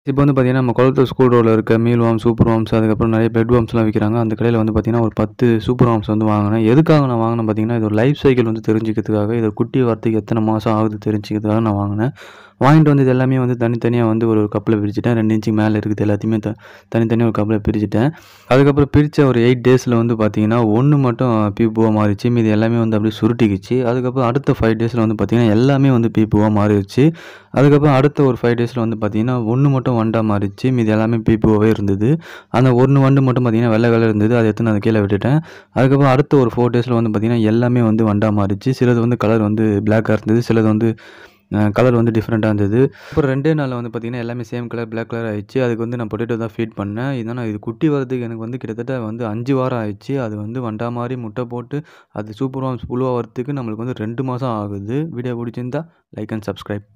இப்போ வந்து பார்த்தீங்கன்னா, நம்ம குளத்தூர் ஸ்கூல் ரோட்ல இருக்க மீல் வார்ம், சூப்பர் வார்ம்ஸ் அதுக்கப்புறம் நெறைய பிரெட் வார்ம்ஸ்லாம் விக்கிறாங்க. அந்த கடையில வந்து பார்த்தீங்கன்னா, ஒரு 10 சூப்பர் வார்ம்ஸ் வந்து வாங்குனேன். எதுக்காக நான் வாங்குனேன் பார்த்தீங்கன்னா, இதோட லைஃப் சைக்கிள் வந்து தெரிஞ்சுக்கிறதுக்காக, இது குட்டி வரத்துக்கு எத்தன மாசம் ஆகுது தெரிஞ்சுக்கிறதுக்காக நான் வாங்குனேன். வாங்கிட்டு வந்து இது எல்லாமே வந்து தனித்தனியா வந்து ஒரு ஒரு கப்ல பிரிச்சுட்டேன். 2 இன்ச்சுக்கு மேல இருக்குது எல்லாத்தையுமே த தனித்தனியா ஒரு கப்ல பிரிச்சுட்டேன். அதுக்கப்புறம் பிரிச்ச ஒரு 8 டேஸ்ல வந்து பார்த்தீங்கன்னா, 1 மட்டும் பீ பூவா மாறிடுச்சு. மீதி எல்லாமே வந்து அப்படியே சுருட்டிக்கிச்சு. அதுக்கப்புறம் அடுத்த 5 டேஸ்ல வந்து பார்த்தீங்கன்னா, எல்லாமே வந்து பீ பூவா மாறிருச்சு. அதுக்கப்புறம் அடுத்த ஒரு 5 டேஸ்ல வந்து பார்த்தீங்கன்னா, 1 மட்டும் வண்டா மாறிடுச்சு. மீதி எல்லாமே பீ பூவாவே இருந்தது. அந்த 1 வண்டு மட்டும் பார்த்தீங்கன்னா, வெள்ள கலர்ல இருந்தது. அத எடுத்துன்னு அத கீழ விட்டுட்டேன். அதுக்கப்புறம் அடுத்த ஒரு 4 டேஸ்ல வந்து பார்த்தீங்கன்னா, எல்லாமே வந்து வண்டா மாறிடுச்சு. சிலது வந்து கலர் வந்து பிளாக்கா இருந்தது. சிலது வந்து அ கலர் வந்து டிஃப்ரெண்ட்டா இருந்தது. அப்புறம் 2டே நாள்ல வந்து பார்த்தீங்கன்னா, எல்லாமே சேம் கலர் பிளாக் கலர் ஆயிடுச்சு. அதுக்கு வந்து நான் பொட்டேட்டோ தான் ஃபீட் பண்ணேன். இதனா இது குட்டி வரதுக்கு எனக்கு வந்து கிட்டத்தட்ட வந்து 5 வாரம் ஆயிடுச்சு. அது வந்து வண்டா மாரி முட்டை போட்டு, அது சூப்பர் வார்ம்ஸ் புழுவா வரத்துக்கு நம்மளுக்கு வந்து 2 மாசம் ஆகுது. வீடியோ புடிச்சிருந்தா லைக் அண்ட் சப்ஸ்கிரைப்.